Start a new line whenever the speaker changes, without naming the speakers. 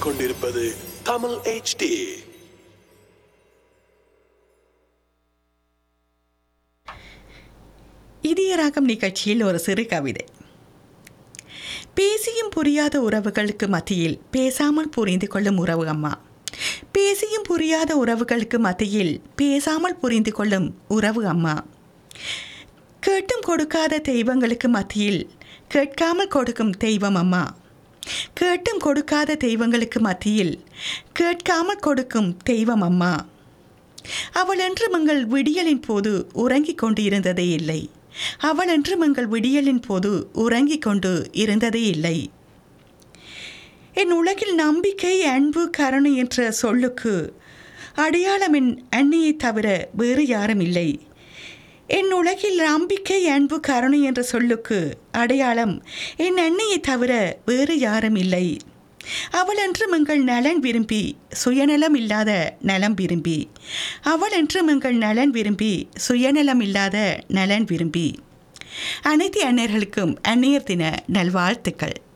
கேட்டுக்கொண்டிருப்பது தமிழ் HD
இதயராகம் நிகழ்ச்சியில் ஒரு சிறு கவிதை பேசியும் புரியாத உறவுகளுக்கு மத்தியில் பேசாமல் புரிந்து கொள்ளும் உறவு அம்மா பேசியும் புரியாத உறவுகளுக்கு மத்தியில் பேசாமல் புரிந்து கொள்ளும் உறவு அம்மா கேட்டும் கொடுக்காத தெய்வங்களுக்கு மத்தியில் கேட்காமல் கொடுக்கும் தெய்வம் அம்மா கேட்டும் கொடுக்காத தெய்வங்களுக்கு மத்தியில் கேட்காமல் கொடுக்கும் தெய்வம் அம்மா அவள் என்று மங்கள் விடியலின் போது உறங்கிக் கொண்டு இருந்ததே இல்லை அவள் என்று மங்கள் விடியலின் போது உறங்கிக் கொண்டு இருந்ததே இல்லை என் உலகில் நம்பிக்கை அன்பு கருணை என்ற சொல்லுக்கு அடையாளம் என் அன்னையை தவிர வேறு யாரும் இல்லை என் உலகில் நம்பிக்கை அன்பு கருணை என்ற சொல்லுக்கு அடையாளம் என் அன்னையை தவிர வேறு யாரும் இல்லை அவள் என்று மங்கள் நலன் விரும்பி சுயநலம் இல்லாத நலம் விரும்பி அவள் என்று மங்கள் நலன் விரும்பி சுயநலம் இல்லாத நலன் விரும்பி அனைத்து அன்னையர்களுக்கும் அந்நியர் தின நல்வாழ்த்துக்கள்